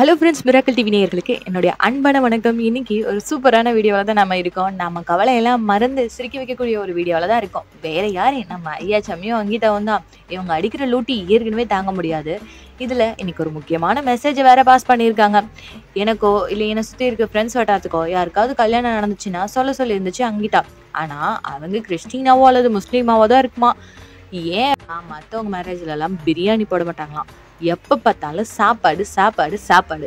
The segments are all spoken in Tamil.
ஹலோ ஃப்ரெண்ட்ஸ் மிராக்கல் டிவி நேயர்களுக்கு என்னுடைய அன்பான வணக்கம் இன்னைக்கு ஒரு சூப்பரான வீடியோவில் தான் நம்ம இருக்கோம் நம்ம கவலையெல்லாம் மறந்து சிரிக்க வைக்கக்கூடிய ஒரு வீடியோவில் தான் இருக்கோம் வேற யாரு நம்ம ஐயா சம்மியும் அங்கீதாவும் தான் இவங்க அடிக்கிற லூட்டி ஏற்கனவே தாங்க முடியாது இதில் இன்னைக்கு ஒரு முக்கியமான மெசேஜை வேற பாஸ் பண்ணியிருக்காங்க எனக்கோ இல்லை என்னை சுற்றி இருக்க ஃப்ரெண்ட்ஸ் வட்டாரத்துக்கோ யாருக்காவது கல்யாணம் நடந்துச்சுன்னா சொல்ல சொல்லி இருந்துச்சு அங்கிட்டா ஆனால் அவங்க கிறிஸ்டினாவோ அல்லது முஸ்லீமாவோ தான் இருக்குமா ஏன் மற்றவங்க மேரேஜ்லலாம் பிரியாணி போட மாட்டாங்களாம் எப்போ பார்த்தாலும் சாப்பாடு சாப்பாடு சாப்பாடு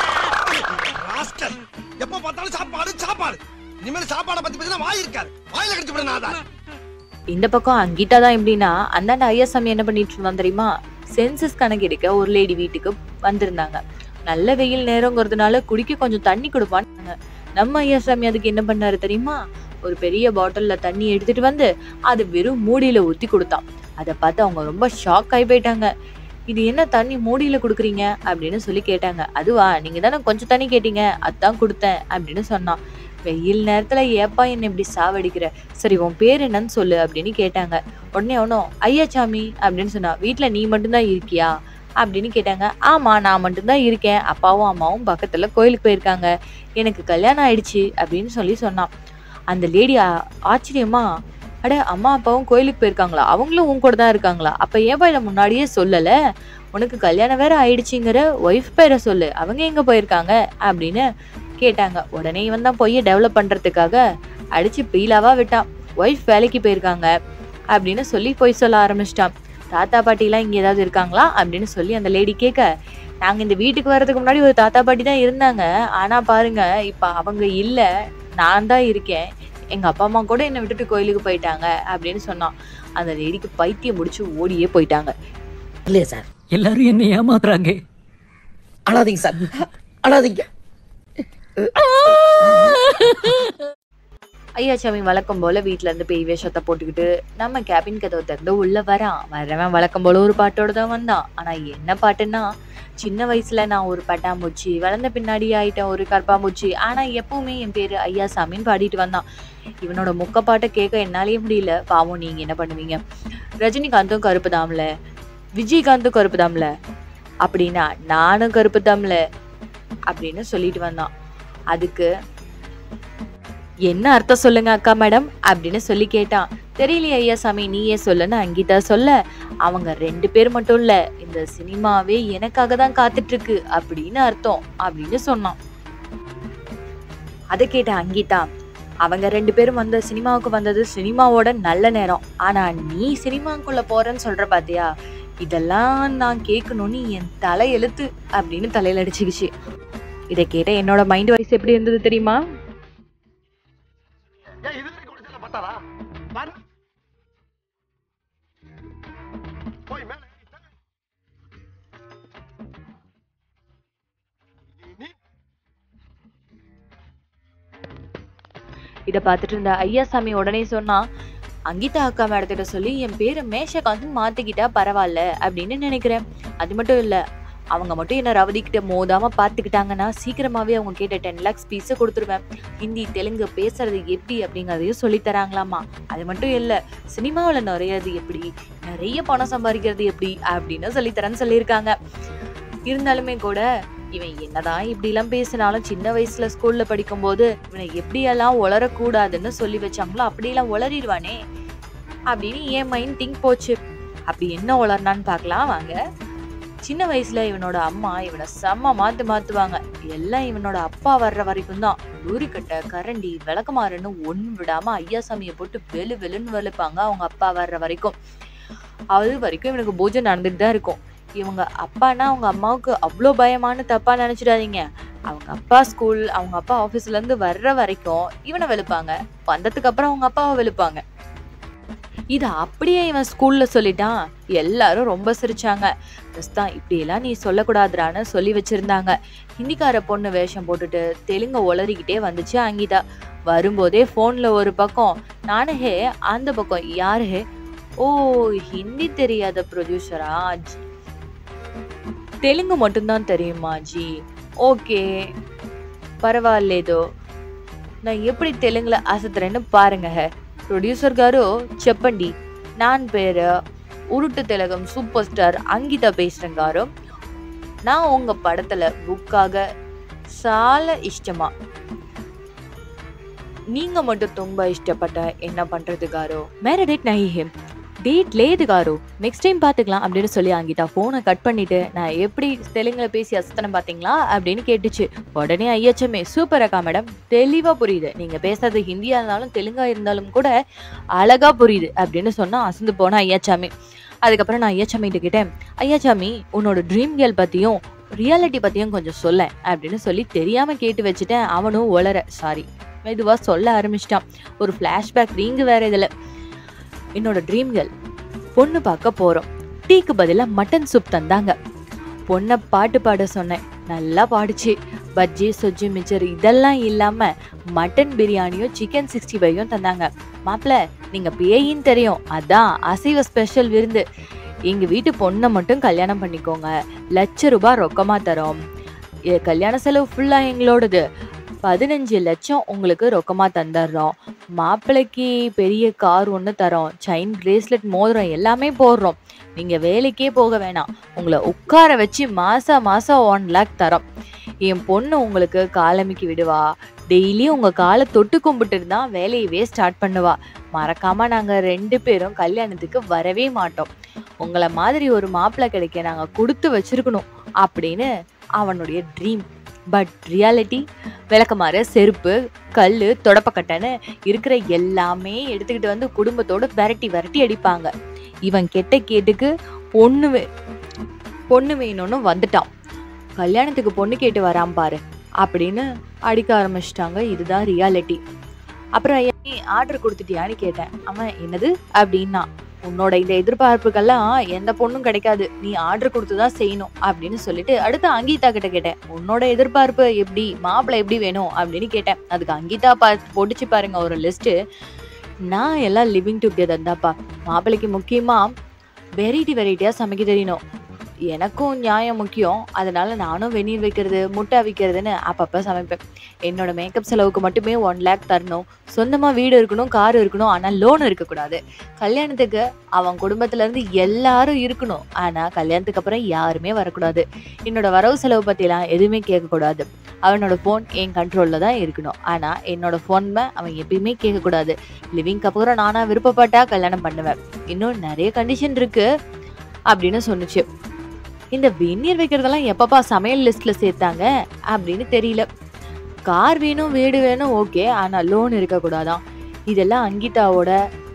ராஸ்கல் எப்ப பார்த்தாலும் சாப்பாடு சாப்பாடு இனிமேல் சாப்பாடை பத்தி பேசினா வாய் இருக்காது வாயில கடிச்சு விட நான் இந்த பக்கம் அங்கிட்டா தான் எப்படின்னா அந்தாண்ட ஐயாசாமி என்ன பண்ணிட்டு இருந்தான் தெரியுமா சென்சஸ் கணக்கு எடுக்க ஒரு லேடி வீட்டுக்கு வந்திருந்தாங்க நல்ல வெயில் நேரங்கிறதுனால குடிக்க கொஞ்சம் தண்ணி கொடுப்பான்னு நம்ம ஐயாசாமி அதுக்கு என்ன பண்ணாரு தெரியுமா ஒரு பெரிய பாட்டில்ல தண்ணி எடுத்துட்டு வந்து அது வெறும் மூடியில ஊத்தி கொடுத்தான் அதை பார்த்து அவங்க ரொம்ப ஷாக் ஆகி போயிட்டாங்க இது என்ன தண்ணி மூடியில கொடுக்குறீங்க அப்படின்னு சொல்லி கேட்டாங்க அதுவா நீங்க தானே கொஞ்சம் தண்ணி கேட்டீங்க அதான் கொடுத்தேன் அப்படின்னு சொன்னான் வெயில் நேரத்துல ஏப்பா என்ன இப்படி சாவடிக்கிற சரி உன் பேர் என்னன்னு சொல்லு அப்படின்னு கேட்டாங்க உடனே அவனும் ஐயாச்சாமி அப்படின்னு சொன்னா வீட்ல நீ மட்டும்தான் இருக்கியா அப்படின்னு கேட்டாங்க ஆமா நான் மட்டும்தான் இருக்கேன் அப்பாவும் அம்மாவும் பக்கத்துல கோயிலுக்கு போயிருக்காங்க எனக்கு கல்யாணம் ஆயிடுச்சு அப்படின்னு சொல்லி சொன்னான் அந்த லேடி ஆச்சரியமா அட அம்மா அப்பாவும் கோயிலுக்கு போயிருக்காங்களா அவங்களும் உன் கூட தான் இருக்காங்களா அப்ப ஏன்பா இதை முன்னாடியே சொல்லல உனக்கு கல்யாணம் வேற ஆயிடுச்சுங்கிற ஒய்ஃப் பேரை சொல்லு அவங்க எங்க போயிருக்காங்க அப்படின்னு கேட்டாங்க உடனே இவன் தான் பொய்யை டெவலப் பண்றதுக்காக அடிச்சு பீலாவா விட்டான் ஒய்ஃப் வேலைக்கு போயிருக்காங்க அப்படின்னு சொல்லி பொய் சொல்ல ஆரம்பிச்சிட்டான் தாத்தா பாட்டிலாம் இங்க ஏதாவது இருக்காங்களா அப்படின்னு சொல்லி அந்த லேடி கேட்க நாங்க இந்த வீட்டுக்கு வர்றதுக்கு முன்னாடி ஒரு தாத்தா பாட்டி தான் இருந்தாங்க ஆனா பாருங்க இப்ப அவங்க இல்ல நான் தான் இருக்கேன் எங்க அப்பா அம்மா கூட என்னை விட்டுட்டு கோயிலுக்கு போயிட்டாங்க அப்படின்னு சொன்னான் அந்த லேடிக்கு பைத்தியம் முடிச்சு ஓடியே போயிட்டாங்க இல்லையா சார் எல்லாரும் என்ன ஏமாத்துறாங்க அழாதீங்க சார் அழாதீங்க ஐயாச்சாமி வழக்கம் போல வீட்ல இருந்து பேய் வேஷத்தை போட்டுக்கிட்டு நம்ம கேபின் கதவை திறந்து உள்ள வரான் வரவன் வழக்கம் போல ஒரு பாட்டோட தான் வந்தான் ஆனா என்ன பாட்டுன்னா சின்ன வயசுல நான் ஒரு பட்டாம்பூச்சி வளர்ந்த பின்னாடி ஆயிட்டேன் ஒரு கற்பாம்பூச்சி ஆனா எப்பவுமே என் பேரு ஐயாசாமின்னு பாடிட்டு வந்தான் இவனோட முக்க பாட்டை கேட்க என்னாலேயே முடியல பாவம் நீங்க என்ன பண்ணுவீங்க ரஜினிகாந்தும் கருப்பு தாம்ல விஜயகாந்தும் கருப்பு தாம்ல அப்படின்னா நானும் கருப்பு தாம்ல அப்படின்னு சொல்லிட்டு வந்தான் அதுக்கு என்ன அர்த்தம் சொல்லுங்க அக்கா மேடம் அப்படின்னு சொல்லி கேட்டான் தெரியலையே ஐயா சாமி நீயே சொல்லுன்னு அங்கிதா சொல்ல அவங்க ரெண்டு பேர் மட்டும் இல்ல இந்த சினிமாவே எனக்காக தான் காத்துட்டு இருக்கு அப்படின்னு அர்த்தம் அப்படின்னு சொன்னான் அதை கேட்ட அங்கிதா அவங்க ரெண்டு பேரும் வந்த சினிமாவுக்கு வந்தது சினிமாவோட நல்ல நேரம் ஆனா நீ சினிமாக்குள்ள போறேன்னு சொல்ற பாத்தியா இதெல்லாம் நான் கேட்கணும்னு என் தலை எழுத்து அப்படின்னு தலையில அடிச்சுக்கிச்சு இதை கேட்ட என்னோட மைண்ட் வாய்ஸ் எப்படி இருந்தது தெரியுமா ஏன் இது வரைக்கும் குடிச்சல பத்தாரா பாரு போய் மேல ஏறிட்டா. நீ இதை பார்த்துட்டு இருந்த ஐயாசாமி உடனே சொன்னா அங்கிதா அக்கா மேடத்திட்ட சொல்லி என் பேரை மேஷகாந்த் மாத்திக்கிட்டா பரவாயில்ல அப்படின்னு நினைக்கிறேன் அது மட்டும் இல்ல அவங்க மட்டும் என்ன ரவதிக்கிட்ட மோதாம பார்த்துக்கிட்டாங்கன்னா சீக்கிரமாவே அவங்க கேட்ட டென் லேக்ஸ் பீஸை கொடுத்துருவேன் ஹிந்தி தெலுங்கு பேசுறது எப்படி அப்படிங்கறதையும் சொல்லி தராங்களாமா அது மட்டும் இல்ல சினிமாவில் நிறையது எப்படி நிறைய பணம் சம்பாதிக்கிறது எப்படி அப்படின்னு சொல்லி தரேன்னு சொல்லியிருக்காங்க இருந்தாலுமே கூட இவன் என்னதான் இப்படி எல்லாம் பேசினாலும் சின்ன வயசுல ஸ்கூல்ல படிக்கும்போது இவனை எப்படியெல்லாம் உளரக்கூடாதுன்னு சொல்லி வச்சாங்களோ அப்படியெல்லாம் உளறிடுவானே அப்படின்னு என் மைண்ட் திங்க் போச்சு அப்படி என்ன உளர்னான்னு பார்க்கலாம் வாங்க சின்ன வயசுல இவனோட அம்மா இவனை செம்ம மாத்து மாத்துவாங்க எல்லாம் இவனோட அப்பா வர்ற வரைக்கும் தான் லூரிக்கட்டை கரண்டி விளக்கமாறுன்னு ஒன்று விடாம ஐயாசாமியை போட்டு வெளு வெளுன்னு வெளுப்பாங்க அவங்க அப்பா வர்ற வரைக்கும் அது வரைக்கும் இவனுக்கு பூஜை நடந்துட்டு தான் இருக்கும் இவங்க அப்பானா அவங்க அம்மாவுக்கு அவ்வளோ பயமானு தப்பா நினைச்சிடாதீங்க அவங்க அப்பா ஸ்கூல் அவங்க அப்பா ஆஃபீஸ்ல இருந்து வர்ற வரைக்கும் இவனை வெளுப்பாங்க வந்ததுக்கு அப்புறம் அவங்க அப்பாவை வெளுப்பாங்க இத அப்படியே இவன் ஸ்கூல்ல சொல்லிட்டான் எல்லாரும் ரொம்ப சிரிச்சாங்க தான் இப்படியெல்லாம் நீ சொல்லக்கூடாதுடான்னு சொல்லி வச்சிருந்தாங்க ஹிந்திக்கார பொண்ணு வேஷம் போட்டுட்டு தெலுங்க உளறிக்கிட்டே வந்துச்சு அங்கிதா வரும்போதே ஃபோன்ல ஒரு பக்கம் நானு ஹே அந்த பக்கம் யாரு ஹே ஓ ஹிந்தி தெரியாத ப்ரொடியூசரா தெலுங்கு மட்டும்தான் தெரியுமா ஜி ஓகே పర్వాలేదు நான் எப்படி தெலுங்குல అసతురని పారుங்க ప్రొడ్యూసర్ గారు చెప్పండి నాన్ పేరు ఉరుட்டு திலகம் சூப்பர் ஸ்டார் அங்கிதா பேசுறேன் గారు நான் உங்க படத்துல புக்காக చాలా ఇష్టమా நீங்க மட்டும் ரொம்ப ఇష్టపడ్డ என்ன பண்றது గారు மேரே டேட் நஹி ஹே டேட் லேது காரு நெக்ஸ்ட் டைம் பார்த்துக்கலாம் அப்படின்னு சொல்லி அங்கிட்டா ஃபோனை கட் பண்ணிட்டு நான் எப்படி தெலுங்குல பேசி அசத்தனம் பார்த்தீங்களா அப்படின்னு கேட்டுச்சு உடனே ஐயச்சமே சூப்பர் அக்கா மேடம் தெளிவா புரியுது நீங்க பேசுறது ஹிந்தியா இருந்தாலும் தெலுங்கா இருந்தாலும் கூட அழகா புரியுது அப்படின்னு சொன்னா அசந்து போன ஐயாச்சாமி அதுக்கப்புறம் நான் ஐயாச்சாமிகிட்ட கேட்டேன் ஐயாச்சாமி உன்னோட ட்ரீம் கேர்ள் பத்தியும் ரியாலிட்டி பத்தியும் கொஞ்சம் சொல்ல அப்படின்னு சொல்லி தெரியாம கேட்டு வச்சுட்டேன் அவனும் ஒளர சாரி மெதுவா சொல்ல ஆரம்பிச்சிட்டான் ஒரு ஃப்ளாஷ்பேக் நீங்க வேற இதுல என்னோட ட்ரீம் கேர்ள் பொண்ணு பார்க்க போறோம் டீக்கு பதிலா மட்டன் சூப் தந்தாங்க பொண்ணை பாட்டு பாட சொன்னேன் நல்லா பாடுச்சு பஜ்ஜி சொஜ்ஜி மிச்சர் இதெல்லாம் இல்லாம மட்டன் பிரியாணியும் சிக்கன் சிக்ஸ்டி ஃபைவும் தந்தாங்க மாப்பிள்ள நீங்க பேயின்னு தெரியும் அதான் அசைவ ஸ்பெஷல் விருந்து எங்க வீட்டு பொண்ணை மட்டும் கல்யாணம் பண்ணிக்கோங்க லட்ச ரூபாய் ரொக்கமா தரோம் எ- கல்யாண செலவு ஃபுல்லா எங்களோடது பதினஞ்சு லட்சம் உங்களுக்கு ரொக்கமா தந்துடுறோம் மாப்பிள்ளைக்கு பெரிய கார் ஒன்று தரோம் செயின் பிரேஸ்லெட் மோதிரம் எல்லாமே போடுறோம் நீங்க வேலைக்கே போக வேணாம் உங்களை உட்கார வச்சு மாசா மாசம் ஒன் லேக் தரோம் என் பொண்ணு உங்களுக்கு காலமிக்கு விடுவா டெய்லி உங்க காலை தொட்டு கும்பிட்டுட்டு தான் வேலையவே ஸ்டார்ட் பண்ணுவா மறக்காம நாங்க ரெண்டு பேரும் கல்யாணத்துக்கு வரவே மாட்டோம் உங்களை மாதிரி ஒரு மாப்பிள்ளை கிடைக்க நாங்க கொடுத்து வச்சிருக்கணும் அப்படின்னு அவனுடைய ட்ரீம் பட் ரியாலிட்டி விளக்கமாறு செருப்பு கல் தொடப்பக்கட்டைன்னு இருக்கிற எல்லாமே எடுத்துக்கிட்டு வந்து குடும்பத்தோட விரட்டி விரட்டி அடிப்பாங்க இவன் கெட்ட கேட்டுக்கு பொண்ணு வே பொண்ணு வேணும்னு வந்துட்டான் கல்யாணத்துக்கு பொண்ணு கேட்டு வரான் பாரு அப்படின்னு அடிக்க ஆரம்பிச்சிட்டாங்க இதுதான் ரியாலிட்டி அப்புறம் ஐயா நீ ஆர்டர் கொடுத்துட்டியான்னு கேட்டேன் அவன் என்னது அப்படின்னா உன்னோட இந்த எதிர்பார்ப்புக்கெல்லாம் எந்த பொண்ணும் கிடைக்காது நீ ஆர்டர் கொடுத்து தான் செய்யணும் அப்படின்னு சொல்லிட்டு அடுத்து அங்கீதா கிட்ட கேட்டேன் உன்னோட எதிர்பார்ப்பு எப்படி மாப்பிள்ளை எப்படி வேணும் அப்படின்னு கேட்டேன் அதுக்கு அங்கீதா பா பொடிச்சு பாருங்க ஒரு லிஸ்ட் நான் எல்லாம் லிவிங் டுகெதர் தான்ப்பா மாப்பிள்ளைக்கு முக்கியமா வெரைட்டி வெரைட்டியா சமைக்க தெரியணும் எனக்கும் நியாயம் முக்கியம் அதனால நானும் வெந்நீர் வைக்கிறது முட்டை அவிக்கிறதுன்னு அப்பப்போ சமைப்பேன் என்னோட மேக்கப் செலவுக்கு மட்டுமே ஒன் லேக் தரணும் சொந்தமாக வீடு இருக்கணும் கார் இருக்கணும் ஆனால் லோன் இருக்கக்கூடாது கல்யாணத்துக்கு அவன் குடும்பத்துல இருந்து எல்லாரும் இருக்கணும் ஆனால் கல்யாணத்துக்கு அப்புறம் யாருமே வரக்கூடாது என்னோட வரவு செலவு பற்றிலாம் எதுவுமே கேட்கக்கூடாது அவனோட ஃபோன் என் கண்ட்ரோலில் தான் இருக்கணும் ஆனால் என்னோட ஃபோன் அவன் எப்பயுமே கேட்கக்கூடாது லிவிங்க்கு அப்புறம் நானாக விருப்பப்பட்டா கல்யாணம் பண்ணுவேன் இன்னும் நிறைய கண்டிஷன் இருக்கு அப்படின்னு சொன்னுச்சு இந்த வெந்நீர் வைக்கிறதெல்லாம் எப்பப்பா சமையல் லிஸ்ட்ல சேர்த்தாங்க அப்படின்னு தெரியல கார் வேணும் வீடு வேணும் ஓகே ஆனா லோன் இருக்கக்கூடாதான் இதெல்லாம் அங்கிதாவோட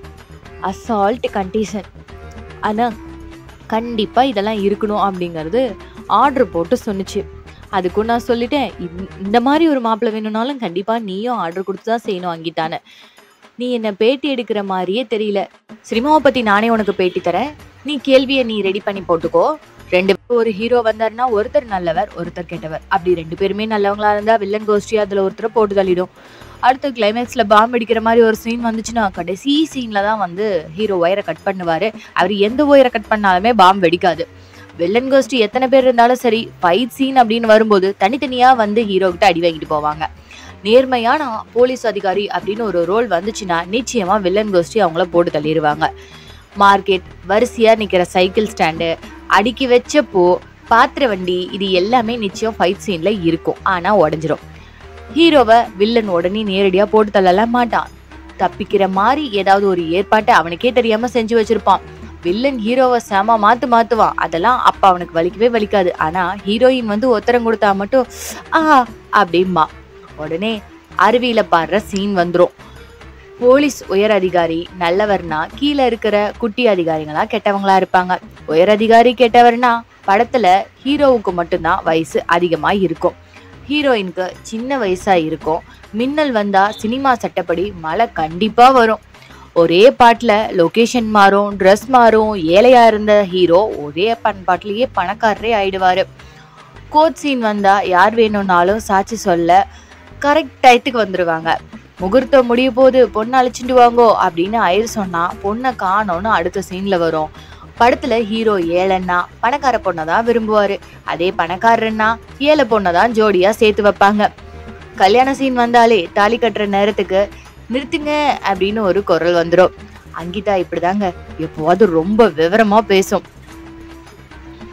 அசால்ட் கண்டிஷன் ஆனா கண்டிப்பா இதெல்லாம் இருக்கணும் அப்படிங்கிறது ஆர்டர் போட்டு சொன்னுச்சு அதுக்கும் நான் சொல்லிட்டேன் இந்த- இந்த மாதிரி ஒரு மாப்பிள்ளை வேணும்னாலும் கண்டிப்பா நீயும் ஆர்டர் கொடுத்து தான் செய்யணும் அங்கிட்டான்னு நீ என்ன பேட்டி எடுக்கிற மாதிரியே தெரியல சினிமாவை பத்தி நானே உனக்கு பேட்டி தரேன் நீ கேள்வியை நீ ரெடி பண்ணி போட்டுக்கோ ரெண்டு பேரும் ஒரு ஹீரோ வந்தாருன்னா ஒருத்தர் நல்லவர் ஒருத்தர் கெட்டவர் அப்படி ரெண்டு பேருமே நல்லவங்களா இருந்தா வில்லன் கோஷ்டி அதுல ஒருத்தரை போட்டு தள்ளிடும் அடுத்து கிளைமேக்ஸ்ல பாம்பு அடிக்கிற மாதிரி ஒரு சீன் வந்துச்சுன்னா கடைசி சீன்ல தான் வந்து ஹீரோ ஒயரை கட் பண்ணுவாரு அவர் எந்த ஒயரை கட் பண்ணாலுமே பாம்பு வெடிக்காது வில்லன் கோஷ்டி எத்தனை பேர் இருந்தாலும் சரி ஃபைட் சீன் அப்படின்னு வரும்போது தனித்தனியா வந்து ஹீரோ கிட்ட அடி வாங்கிட்டு போவாங்க நேர்மையான போலீஸ் அதிகாரி அப்படின்னு ஒரு ரோல் வந்துச்சுன்னா நிச்சயமா வில்லன் கோஷ்டி அவங்கள போட்டு தள்ளிடுவாங்க மார்க்கெட் வரிசையா நிக்கிற சைக்கிள் ஸ்டாண்டு அடுக்கி வச்ச பூ பாத்திர வண்டி இது எல்லாமே நிச்சயம் ஃபைட் சீன்ல இருக்கும் ஆனா உடஞ்சிரும் ஹீரோவை வில்லன் உடனே நேரடியா போட்டு தள்ளலாம் மாட்டான் தப்பிக்கிற மாதிரி ஏதாவது ஒரு ஏற்பாட்டை அவனுக்கே தெரியாம செஞ்சு வச்சிருப்பான் வில்லன் ஹீரோவை செம மாத்து மாத்துவான் அதெல்லாம் அப்ப அவனுக்கு வலிக்கவே வலிக்காது ஆனா ஹீரோயின் வந்து ஒத்தரம் கொடுத்தா மட்டும் ஆ அப்படிம்பா உடனே அருவியில பாடுற சீன் வந்துரும் போலீஸ் உயர் அதிகாரி நல்லவர்னா கீழே இருக்கிற குட்டி அதிகாரிங்களா கெட்டவங்களா இருப்பாங்க உயர் அதிகாரி கெட்டவர்னா படத்துல ஹீரோவுக்கு மட்டும்தான் வயசு அதிகமா இருக்கும் ஹீரோயினுக்கு சின்ன வயசா இருக்கும் மின்னல் வந்தா சினிமா சட்டப்படி மழை கண்டிப்பா வரும் ஒரே பாட்டுல லொகேஷன் மாறும் ட்ரெஸ் மாறும் ஏழையா இருந்த ஹீரோ ஒரே பண்பாட்டிலேயே பணக்காரரே ஆயிடுவாரு கோட் சீன் வந்தா யார் வேணும்னாலும் சாட்சி சொல்ல கரெக்ட் டயத்துக்கு வந்துருவாங்க முகூர்த்தம் முடிய போது பொண்ணை அழைச்சிட்டு வாங்கோ அப்படின்னு ஐயர் சொன்னா பொண்ணை காணோன்னு அடுத்த சீன்ல வரும் படத்துல ஹீரோ ஏழைன்னா பணக்கார பொண்ணை தான் விரும்புவாரு அதே பணக்காரன்னா ஏழை பொண்ணை தான் ஜோடியா சேர்த்து வைப்பாங்க கல்யாண சீன் வந்தாலே தாலி கட்டுற நேரத்துக்கு நிறுத்துங்க அப்படின்னு ஒரு குரல் வந்துடும் அங்கிதா இப்படிதாங்க எப்போவாது ரொம்ப விவரமா பேசும்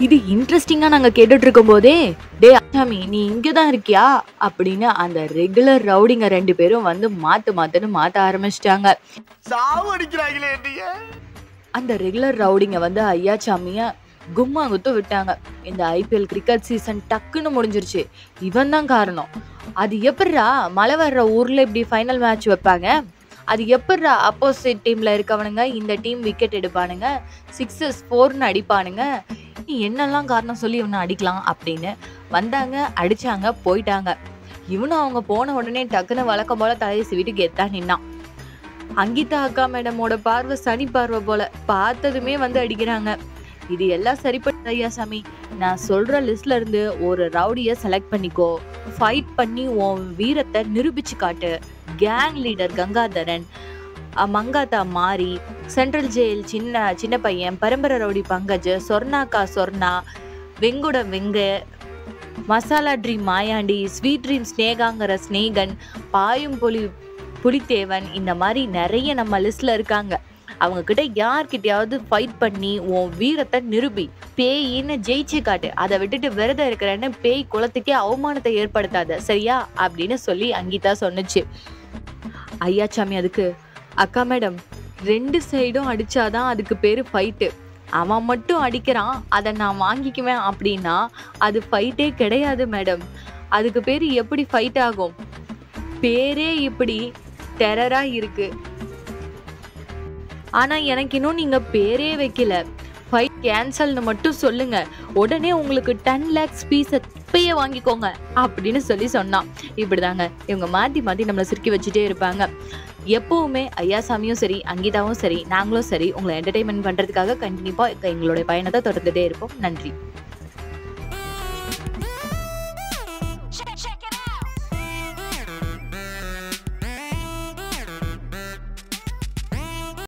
இது இன்ட்ரெஸ்டிங்கா நாங்க கேட்டுட்டு இருக்கும் போதே டே அச்சாமி நீ இங்க தான் இருக்கியா அப்படின்னு அந்த ரெகுலர் ரவுடிங்க ரெண்டு பேரும் வந்து மாத்து மாத்துன்னு மாத்த ஆரம்பிச்சிட்டாங்க சாவு அடிக்கிறாங்களே என்னைய அந்த ரெகுலர் ரவுடிங்க வந்து ஐயாச்சாமிய கும்மா குத்து விட்டாங்க இந்த ஐபிஎல் கிரிக்கெட் சீசன் டக்குன்னு முடிஞ்சிருச்சு இவன் தான் காரணம் அது எப்படிரா மழை வர்ற ஊர்ல இப்படி ஃபைனல் மேட்ச் வைப்பாங்க அது எப்படிரா அப்போசிட் டீம்ல இருக்கவனுங்க இந்த டீம் விக்கெட் எடுப்பானுங்க சிக்ஸஸ் ஃபோர்னு அடிப்பானுங்க நீ என்னெல்லாம் காரணம் சொல்லி இவனை அடிக்கலாம் அப்படின்னு வந்தாங்க அடிச்சாங்க போயிட்டாங்க இவனும் அவங்க போன உடனே டக்குன்னு வழக்கம் போல தலையை சீவிட்டு கெத்தா நின்னான் அங்கிதா அக்கா மேடமோட பார்வை சனி பார்வை போல பார்த்ததுமே வந்து அடிக்கிறாங்க இது எல்லாம் சரிப்பட்ட ஐயா சாமி நான் சொல்ற லிஸ்ட்ல இருந்து ஒரு ரவுடிய செலக்ட் பண்ணிக்கோ ஃபைட் பண்ணி உன் வீரத்தை நிரூபிச்சு காட்டு கேங் லீடர் கங்காதரன் அஹ் மங்காத்தா மாரி சென்ட்ரல் ஜெயில் சின்ன சின்ன பையன் பரம்பரை ரவுடி பங்கஜ் சொர்ணாக்கா சொர்ணா வெங்குட வெங்க masala dream Mayandi sweet dream ஸ்னேகாங்கிற ஸ்னேகன் பாயும் புலி புலித்தேவன் இந்த மாதிரி நிறைய நம்ம லிஸ்ட்ல இருக்காங்க அவங்க கிட்ட யார்கிட்டயாவது ஃபைட் பண்ணி உன் வீரத்தை நிரூபி பேயின்னு ஜெயிச்சு காட்டு அதை விட்டுட்டு விரதம் இருக்கிறேன்னு பேய் குலத்துக்கே அவமானத்தை ஏற்படுத்தாத சரியா அப்படின்னு சொல்லி அங்கிதா சொன்னுச்சு ஐயாச்சாமி அதுக்கு அக்கா மேடம் ரெண்டு சைடும் அடிச்சாதான் அதுக்கு பேரு ஃபைட்டு அவன் மட்டும் அடிக்கிறான் அதை நான் வாங்கிக்குவேன் அப்படின்னா அது ஃபைட்டே கிடையாது மேடம் அதுக்கு பேர் எப்படி ஃபைட் ஆகும் பேரே இப்படி டெரரா இருக்கு ஆனா எனக்கு இன்னும் நீங்க பேரே வைக்கல ஃபைட் கேன்சல்னு மட்டும் சொல்லுங்க உடனே உங்களுக்கு டென் லேக்ஸ் பீஸை இப்பயே வாங்கிக்கோங்க அப்படின்னு சொல்லி சொன்னான் இப்படிதாங்க இவங்க மாத்தி மாத்தி நம்மளை சிரிக்கி வச்சுட்டே இருப்பாங்க எப்பவுமே ஐயாசாமியும் சரி அங்கிதாவும் சரி நாங்களும் சரி உங்களை என்டர்டைன்மெண்ட் பண்றதுக்காக கண்டிப்பா எங்களுடைய பயணத்தை தொடர்ந்துட்டே இருப்போம் நன்றி